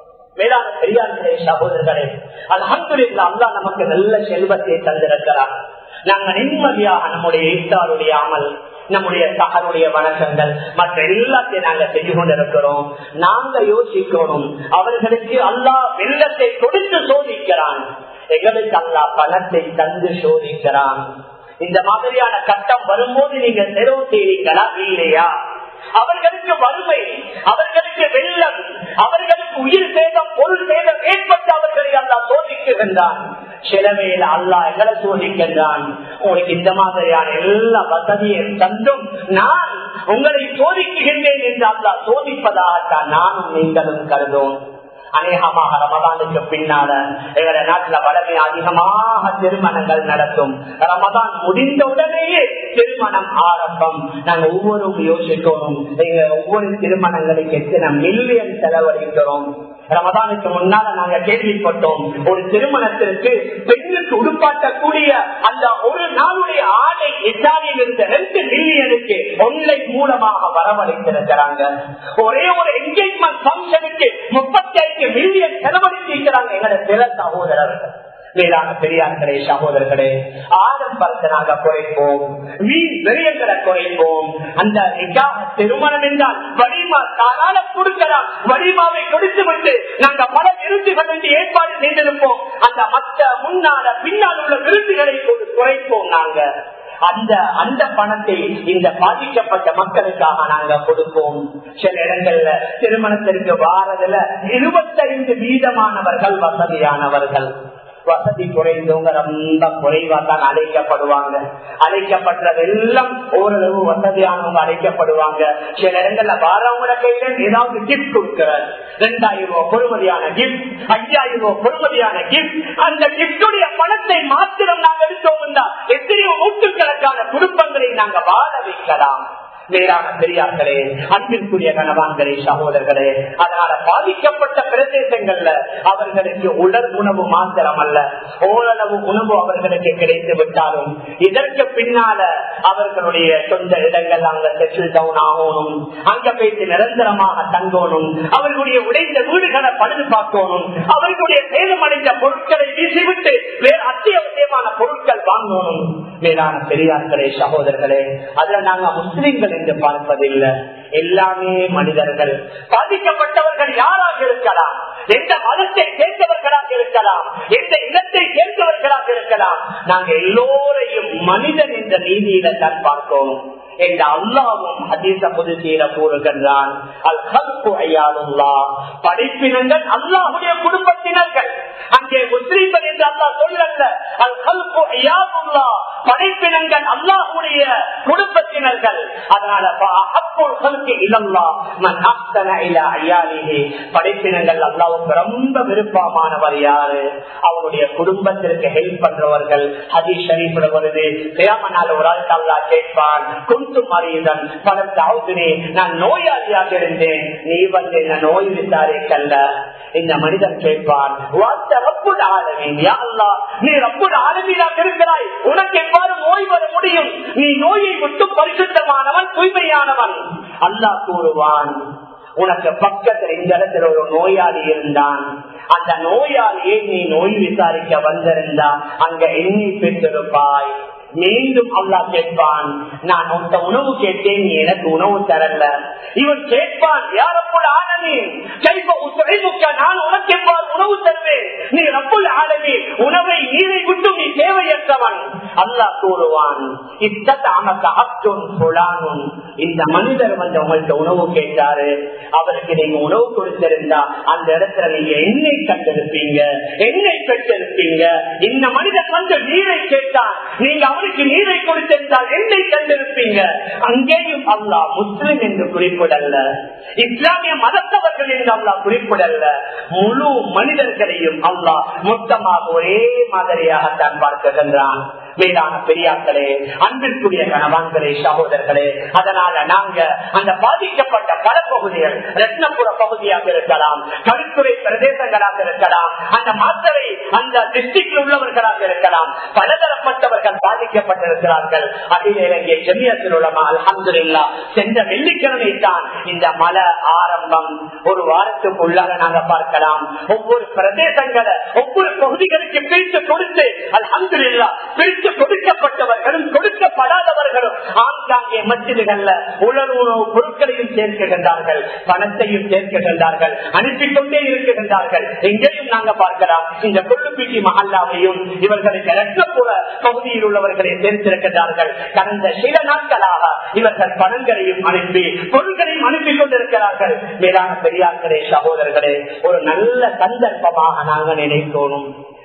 மேலான பெரியார்களே சகோதரர்களே அல்ஹம்துலில்லாஹ் அல்லாஹ் நமக்கு நல்ல செல்வத்தை தந்திருக்கிறார் நாங்க நிம்மதியாக நம்முடைய ஈஸ்டாருடைய அமல் நம்முடைய சகருடைய வணக்கங்கள் மற்ற எல்லாத்தையும் நாங்க செஞ்சு கொண்டிருக்கிறோம் நாங்க யோசிக்கணும் அவர்களுக்கு அல்லாஹ் வெள்ளத்தை கொடுத்து சோதிக்கிறான் எங்களுக்கு அல்லாஹ் பணத்தை தந்து சோதிக்கிறான் இந்த மாதிரியான கட்டம் வரும்போது நீங்க செலவு செய்வீங்களா இல்லையா அவர்களுக்கு வறுமை அவர்களுக்கு வெள்ளம் அவர்களுக்கு உயிர் சேதம் பொருள் சேதம் ஏற்பட்டு அவர்களை அல்லா சோதிக்குகின்றான் சிலவையில் அல்லா எங்களை சோதிக்கின்றான் உங்களுக்கு இந்த மாதிரியான எல்லா வசதியும் தந்தும் நான் உங்களை சோதிக்குகின்றேன் என்று அல்லா சோதிப்பதாகத்தான் நானும் நீங்களும் கருதும் அநேகமாக ரமதானுக்கு பின்னால எங்களை நாட்டுல வளமை அதிகமாக திருமணங்கள் நடத்தும் ரமதான் முடிந்த உடனேயே திருமணம் ஆரம்பம் நாங்க ஒவ்வொரு யோசிக்கணும் எங்க ஒவ்வொரு திருமணங்களுக்கு எத்தனை மில்லியன் செலவழிக்கிறோம் ரமதானுக்கு முன்னால நாங்க கேள்விப்பட்டோம் ஒரு திருமணத்திற்கு பெண்ணுக்கு உடுப்பாட்டக்கூடிய அந்த ஒரு நாளுடைய ஆடை இத்தாலியில் இருந்த ரெண்டு மில்லியனுக்கு ஒன்லைன் மூலமாக வரவழைத்திருக்கிறாங்க ஒரே ஒரு என்கேஜ்மெண்ட் பங்கனுக்கு முப்பத்தி ஐந்து மில்லியன் செலவழித்திருக்கிறாங்க எங்களோட சில சகோதரர்கள் மேலான பெரியார்களே சகோதரர்களே ஆடம்பரத்தை நாங்க குறைப்போம் வீண் விரயங்களை குறைப்போம் அந்த நிக்காஹ் திருமணம் என்றால் வடிமா தாராள கொடுக்கலாம் வடிமாவை கொடுத்து விட்டு நாங்க பல விருந்துகள் என்று ஏற்பாடு செய்திருப்போம் அந்த மற்ற முன்னால பின்னால் உள்ள விருந்துகளை கொண்டு குறைப்போம் நாங்க அந்த அந்த பணத்தை இந்த பாதிக்கப்பட்ட மக்களுக்காக நாங்க கொடுப்போம் சில இடங்கள்ல திருமணத்திற்கு வாரதுல இருபத்தைந்து வீதமானவர்கள் வசதியானவர்கள் வசதி குறைந்தவங்க ரொம்ப குறைவா தான் அழைக்கப்படுவாங்க அழைக்கப்பட்டதெல்லாம் ஓரளவு வசதியானவங்க அழைக்கப்படுவாங்க சில இடங்கள்ல வாரவங்கள கையில ஏதாவது கிஃப்ட் கொடுக்கிறார் ரெண்டாயிரம் ரூபாய் பொறுமதியான கிஃப்ட் ஐயாயிரம் ரூபாய் பொறுமதியான கிஃப்ட் அந்த கிஃப்டுடைய பணத்தை மாத்திரம் நாங்க எடுத்தோம் எத்தனையோ நூற்றுக்கணக்கான குடும்பங்களை நாங்க வாழ வைக்கலாம் வேறான பெரியார்களே அன்பிற்குரிய கணவான்களே சகோதரர்களே அதனால பாதிக்கப்பட்ட பிரதேசங்கள்ல அவர்களுக்கு உடல் உணவு மாத்திரம் அல்ல ஓரளவு உணவு அவர்களுக்கு கிடைத்து விட்டாலும் இதற்கு பின்னால அவர்களுடைய சொந்த இடங்கள் அங்க செட்டில் டவுன் ஆகணும் அங்க போயிட்டு நிரந்தரமாக தங்கணும் அவர்களுடைய உடைந்த வீடுகளை பழுது பார்க்கணும் அவர்களுடைய சேதமடைந்த பொருட்களை வீசிவிட்டு வேறு அத்தியாவசியமான பொருட்கள் வாங்கணும் மேலான பெரியார்களே சகோதரர்களே அதுல நாங்க முஸ்லிம்கள் என்று பார்ப்பதில்லை எல்லாமே மனிதர்கள் பாதிக்கப்பட்டவர்கள் யாராக இருக்கலாம் எந்த மதத்தை சேர்ந்தவர்களாக இருக்கலாம் எந்த இனத்தை சேர்ந்தவர்களாக இருக்கலாம் நாங்க எல்லோரையும் மனிதன் என்ற நீதியில தான் பார்க்கிறோம் என்ற அல்லாவும் ஹதீச புதுசீர கூறுகின்றான் அல் ஹல்கு ஐயாலுல்லா படைப்பினங்கள் அல்லாஹுடைய குடும்பத்தினர்கள் அங்கே முஸ்லீம்கள் என்று அல்லாஹ் சொல்லல அல் ஹல்கு ஐயாலுல்லா படைப்பினங்கள் அல்லாஹுடைய குடும்பத்தினர்கள் அதனால அப்புல் ஹல்கு இலல்லா மன் அஹ்சன இலா ஐயாலிஹி படைப்பினங்கள் அல்லாஹ்வுக்கு ரொம்ப விருப்பமானவர் யாரு அவருடைய குடும்பத்திற்கு ஹெல்ப் பண்றவர்கள் ஹதீஸ் ஷரீஃப்ல வருது கியாமனால் ஒரு ஆள் அல்லாஹ் கேட்பான் குந்து மறியதன் பலத்தாவுதுனே நான் நோயாளியாக இருந்தேன் நீ வந்து என்ன நோய் விசாரிக்கல்ல இந்த மனிதன் கேட்பான் வார்த்தை ரப்புல் ஆலமீன் யா அல்லாஹ் நீ ரப்புல் ஆலமீனாக இருக்கிறாய் உனக்கு எவ்வாறு நோய் வர முடியும் நீ நோயை விட்டு பரிசுத்தமானவன் தூய்மையானவன் அல்லாஹ் கூறுவான் உனக்கு பக்கத்தில் இந்த இடத்துல ஒரு நோயாளி இருந்தான் அந்த நோயாளியை நீ நோய் விசாரிக்க வந்திருந்தா அங்க எண்ணி பெற்றிருப்பாய் மீண்டும் அல்லா கேட்பான் நான் உங்க உணவு கேட்டேன் நீ எனக்கு உணவு தரல இவன் கேட்பான் யாரப்புள் ஆனமே கைப்ப உசைமுக்க நான் உனக்கு எவ்வாறு உணவு தருவேன் நீ ரப்புல் ஆனமே உணவை நீரை விட்டு நீ தேவையற்றவன் அல்லாஹ் கூறுவான் இந்த மனிதர் வந்து உங்கள்ட்ட உணவு கேட்டாரு அவருக்கு நீங்க உணவு கொடுத்திருந்தா அந்த இடத்துல நீங்க எண்ணெய் கண்டிருப்பீங்க எண்ணெய் பெற்றிருப்பீங்க இந்த மனிதன் வந்து நீரை கேட்டான் நீங்க அவருக்கு நீரை கொடுத்திருந்தால் எண்ணெய் கண்டிருப்பீங்க அங்கேயும் அல்லா முஸ்லிம் என்று குறிப்பிடல்ல இஸ்லாமிய மதத்தவர்கள் என்று அல்லா குறிப்பிடல்ல முழு மனிதர்களையும் அல்லா மொத்தமாக ஒரே மாதிரியாகத்தான் பார்க்கின்றான் மேலான பெரியாக்களே அன்பிற்குரிய கணவான்களே சகோதரர்களே அதனால நாங்க அந்த பாதிக்கப்பட்ட பல பகுதிகள் ரத்னபுர பகுதியாக இருக்கலாம் கருத்துறை பிரதேசங்களாக இருக்கலாம் அந்த மாத்தரை அந்த டிஸ்ட்ரிக்ட் உள்ளவர்களாக இருக்கலாம் பலதரப்பட்டவர்கள் பாதிக்கப்பட்டிருக்கிறார்கள் அதில் இறங்கிய ஜெமியத்தில் உள்ளமா அலமதுல்லா சென்ற வெள்ளிக்கிழமை தான் இந்த மலை ஆரம்பம் ஒரு வாரத்துக்குள்ளாக நாங்க பார்க்கலாம் ஒவ்வொரு பிரதேசங்களை ஒவ்வொரு பகுதிகளுக்கு பிரித்து கொடுத்து அலமதுல்லா பிரித்து கொடுக்கப்பட்டவர்களும் கொடுக்கப்படாதவர்களும் ஆங்காங்கே மசிதிகள்ல உலர் உணவு பொருட்களையும் சேர்க்கின்றார்கள் பணத்தையும் சேர்க்கின்றார்கள் அனுப்பி கொண்டே இருக்குகின்றார்கள் எங்கேயும் நாங்க பார்க்கலாம் இந்த கொள்ளுப்பீட்டி மஹல்லாவையும் இவர்களுக்கு ரத்னப்புற பகுதியில் உள்ளவர்களை சேர்த்திருக்கிறார்கள் கடந்த சில நாட்களாக இவர்கள் பணங்களையும் அனுப்பி பொருட்களையும் அனுப்பி கொண்டிருக்கிறார்கள் மேலான பெரியார்களே சகோதரர்களே ஒரு நல்ல சந்தர்ப்பமாக நாங்கள் நினைத்தோனும்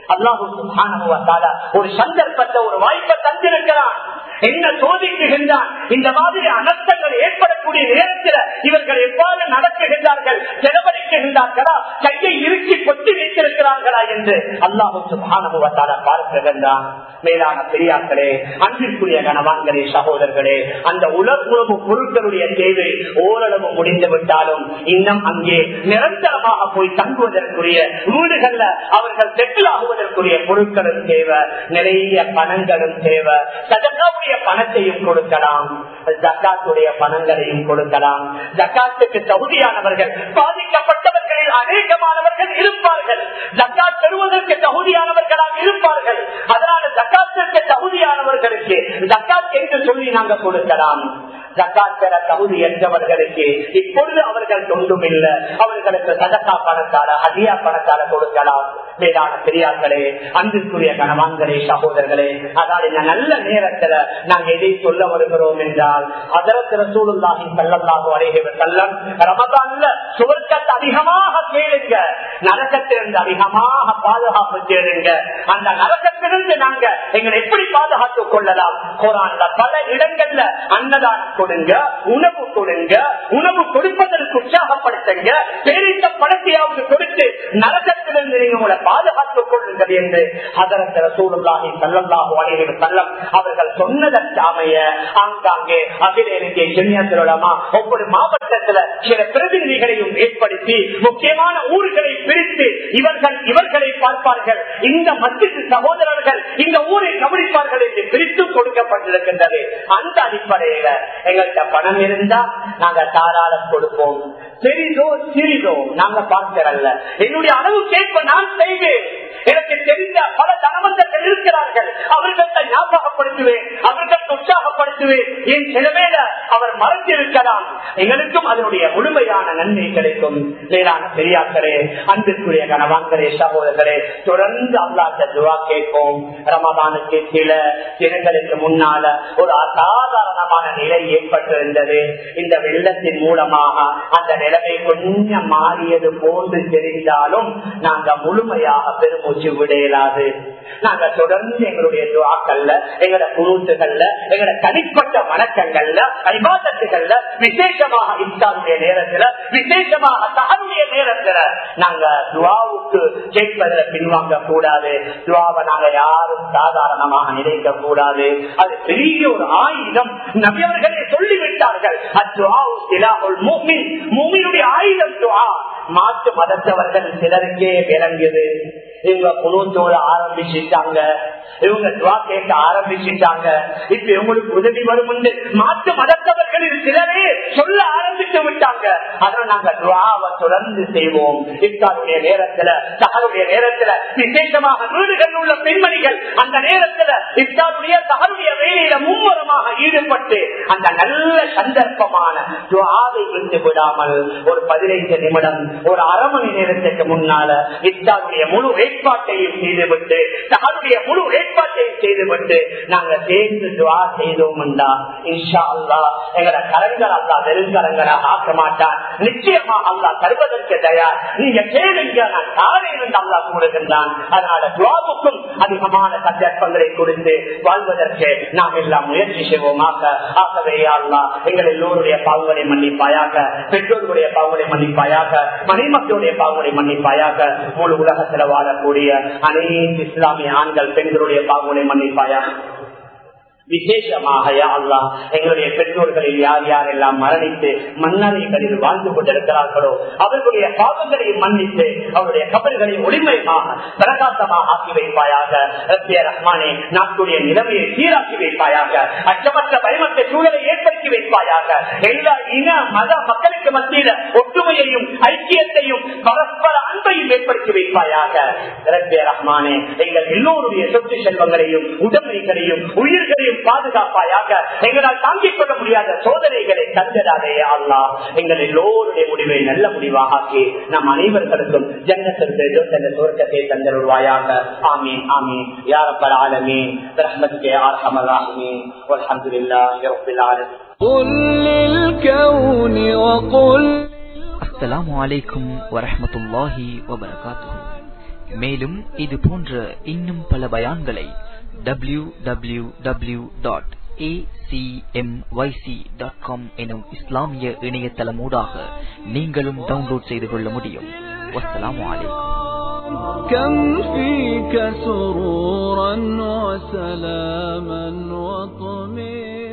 அல்லாஹு ஒரு சந்தர்ப்பத்தை ஒரு வாய்ப்பை தந்திருக்கிறான் என்ன சோதிக்குகின்றான் இந்த மாதிரி அனர்த்தங்கள் ஏற்படக்கூடிய நேரத்தில் இவர்கள் எவ்வாறு நடக்குகின்றார்கள் செலவழிக்குகின்றார்களா கையை இறுக்கி கொட்டி வைத்திருக்கிறார்களா என்று அல்லாஹு சுபானுவத்தால பார்க்கின்றான் மேலான பெரியாக்களே அன்பிற்குரிய கணவான்களே சகோதரர்களே அந்த உலர்வுணவு பொருட்களுடைய தேவை ஓரளவு முடிந்து விட்டாலும் இன்னும் அங்கே நிரந்தரமாக போய் தங்குவதற்குரிய வீடுகள்ல அவர்கள் செட்டில் ஆகுவதற்குரிய பொருட்களும் தேவை நிறைய பணங்களும் தேவை சதகாவுடைய பணத்தையும் கொடுக்கலாம் ஜக்காத்துடைய பணங்களையும் கொடுக்கலாம் ஜக்காத்துக்கு தகுதியானவர்கள் பாதிக்கப்பட்டவர்களில் அநேகமானவர்கள் இருப்பார்கள் ஜக்காத் பெறுவதற்கு தகுதியானவர்களாக இருப்பார்கள் அதனால ஜக்காத்திற்கு தகுதியானவர்களுக்கு ஜக்காத் என்று சொல்லி நாங்கள் கொடுக்கலாம் ஜக்காத் பெற தகுதி என்றவர்களுக்கு இப்பொழுது அவர்கள் தொண்டும் இல்லை அவர்களுக்கு சதக்கா பணத்தால ஹதியா பணத்தால கொடுக்கலாம் மேலான பெரியார்களே அன்பிற்குரிய கணவான்களே சகோதரர்களே அதாவது இந்த நல்ல நேரத்துல நாங்க எதை சொல்ல வருகிறோம் என்றால் அதற்கு ரசூலுல்லாஹி ஸல்லல்லாஹு அலைஹி வஸல்லம் ரமதான்ல சுவர்க்கத்தை அதிகமாக கேளுங்க நரகத்திலிருந்து அதிகமாக பாதுகாப்பு தேடுங்க அந்த நரகத்திலிருந்து நாங்க எங்களை எப்படி பாதுகாத்துக் கொள்ளலாம் குரான்ல பல இடங்கள்ல அன்னதானம் கொடுங்க உணவு கொடுங்க உணவு கொடுப்பதற்கு உற்சாகப்படுத்துங்க பேரித்த பணத்தையாவது கொடுத்து நரகத்திலிருந்து நீங்க உங்களை பாதுகாத்துக் கொள்ளுங்கள் என்று அதற்கு ரசூலுல்லாஹி ஸல்லல்லாஹு அலைஹி வஸல்லம் அவர்கள் சொன்னதற்கு அமைய ஆங்காங்கே அகிலேருக்கே சென்னியத்திலுள்ளமா ஒவ்வொரு மாவட்டத்துல சில பிரதிநிதிகளையும் ஏற்படுத்தி முக்கியமான ஊர்களை பிரித்து இவர்கள் இவர்களை பார்ப்பார்கள் இந்த மத்திய சகோதரர்கள் இந்த ஊரை கவனிப்பார்கள் என்று பிரித்து கொடுக்கப்பட்டிருக்கின்றது அந்த அடிப்படையில எங்கள்கிட்ட பணம் இருந்தா நாங்க தாராளம் கொடுப்போம் பெரிதோ சிறிதோ நாங்க பார்க்கிறல்ல என்னுடைய அளவு கேட்ப நான் செய்வேன் எனக்கு தெரிந்த பல தனவந்தர்கள் இருக்கிறார்கள் அவர்களை ஞாபகப்படுத்துவேன் அவர்கள் உற்சாகப்படுத்துவேன் என் சிலவேல அவர் மறைந்திருக்கலாம் எங்களுக்கும் அதனுடைய முழுமையான நன்மை கிடைக்கும் மேலான பெரியாக்களே அன்பிற்குரிய கணவான்களே சகோதரர்களே தொடர்ந்து அல்லாத துவா கேட்போம் ரமதானுக்கு சில தினங்களுக்கு முன்னால ஒரு அசாதாரணமான நிலை ஏற்பட்டிருந்தது இந்த வெள்ளத்தின் மூலமாக அந்த நிலைமை கொஞ்சம் மாறியது போன்று தெரிந்தாலும் நாங்க முழுமையாக பெருமூச்சு விடையலாது நாங்க தொடர்ந்து எங்களுடைய துவாக்கள்ல எங்களோட குழுத்துகள்ல எங்களோட தனிப்பட்ட வணக்கங்கள்ல ஐபாதத்துகள்ல விசேஷமாக இஸ்லாமுடைய நேரத்துல விசேஷமாக தகனுடைய நேரத்துல நாங்க துவாவுக்கு கேட்பதில் பின்வாங்க கூடாது துவாவை நாங்க யாரும் சாதாரணமாக நினைக்க கூடாது அது பெரிய ஒரு ஆயுதம் நபியவர்களே சொல்லிவிட்டார்கள் மூமியுடைய ஆயுதம் துவா மாற்று மதத்தவர்கள் சிலருக்கே விளங்கியது இவங்க குழுத்தோட ஆரம்பிச்சுட்டாங்க இவங்க துவா கேட்க ஆரம்பிச்சுட்டாங்க இப்ப இவங்களுக்கு உதவி வரும் மாற்று மதத்தவர்களில் சிலரே சொல்ல ஆரம்பித்து விட்டாங்க அதனால நாங்க துவாவை தொடர்ந்து செய்வோம் இஃப்தாருடைய நேரத்துல சகருடைய நேரத்துல விசேஷமாக வீடுகளில் உள்ள பெண்மணிகள் அந்த நேரத்துல இஃப்தாருடைய சகருடைய வேலையில மும்முரமாக ஈடுபட்டு அந்த நல்ல சந்தர்ப்பமான துவாவை விட்டு விடாமல் ஒரு பதினைந்து நிமிடம் ஒரு அரை மணி நேரத்துக்கு முன்னால இஃப்தாருடைய முழு ஏற்பாட்டையும் செய்துவிட்டு சகருடைய முழு ஏற்பாட்டையும் செய்துவிட்டு நாங்க சேர்ந்து துவா செய்தோம் இன்ஷா அல்லா எங்கட கரங்கள் அல்லா வெறுங்கரங்களாக ஆக்க மாட்டான் நிச்சயமா அல்லா தருவதற்கு தயார் நீங்க கேளுங்க நான் தாரேன் என்று அல்லா கூறுகின்றான் அதனால துவாவுக்கும் அதிகமான சந்தர்ப்பங்களை கொடுத்து வாழ்வதற்கு நாம் எல்லாம் முயற்சி செய்வோமாக ஆகவே அல்லா எங்கள் எல்லோருடைய பாவங்களை மன்னிப்பாயாக பெற்றோர்களுடைய பாவங்களை மன்னிப்பாயாக மணிமக்களுடைய பாவங்களை மன்னிப்பாயாக முழு உலகத்தில் வாழக்கூடிய அனைத்து இஸ்லாமிய ஆண்கள் பெண்களுடைய பாவங்களை மன்னிப்பாயாக விசேஷமாக அல்லா எங்களுடைய பெற்றோர்களில் யார் யாரெல்லாம் மரணித்து மன்னரைகளில் வாழ்ந்து கொண்டிருக்கிறார்களோ அவர்களுடைய பாவங்களை மன்னித்து அவருடைய கபல்களை ஒளிமையாக பிரகாசமாக ஆக்கி வைப்பாயாக ரஹ்மானே நாட்டுடைய நிலைமையை சீராக்கி வைப்பாயாக அச்சமற்ற பயமற்ற சூழலை ஏற்படுத்தி வைப்பாயாக எல்லா இன மத மக்களுக்கு மத்தியில ஒற்றுமையையும் ஐக்கியத்தையும் பரஸ்பர அன்பையும் ஏற்படுத்தி வைப்பாயாக ரஹ்மானே எங்கள் எல்லோருடைய சொத்து செல்வங்களையும் உடமைகளையும் உயிர்களையும் பாதுகாப்பாயாக எங்களால் தாங்கிக் கொள்ள முடியாத சோதனைகளை தந்ததாலே அல்லா எங்கள் எல்லோருடைய முடிவை நல்ல முடிவாக ஆக்கி நம் அனைவர்களுக்கும் ஜன்னத்திற்கு என்ற சுவர்க்கத்தை தந்தருவாயாக ஆமீன் ஆமீன் யாரப்பல் ஆலமீ ரஹ்மத்துக்கு ஆர்ஹமல் ஆமீன் அல்ஹம்துலில்லாஹி ரப்பில் ஆலமீன் قل للكون وقل அஸ்ஸலாமு அலைக்கும் வரஹ்மத்துல்லாஹி வபரகாத்துஹு மேலும் இது போன்ற இன்னும் பல பயான்களை டபிள்யூ டபிள்யூ டபிள்யூ டாட் எனும் இஸ்லாமிய இணையதளமூடாக நீங்களும் டவுன்லோட் செய்து கொள்ள முடியும் வஸ்ஸலாமு அலைக்கும் كم فيك سرورا وسلاما وطمئنا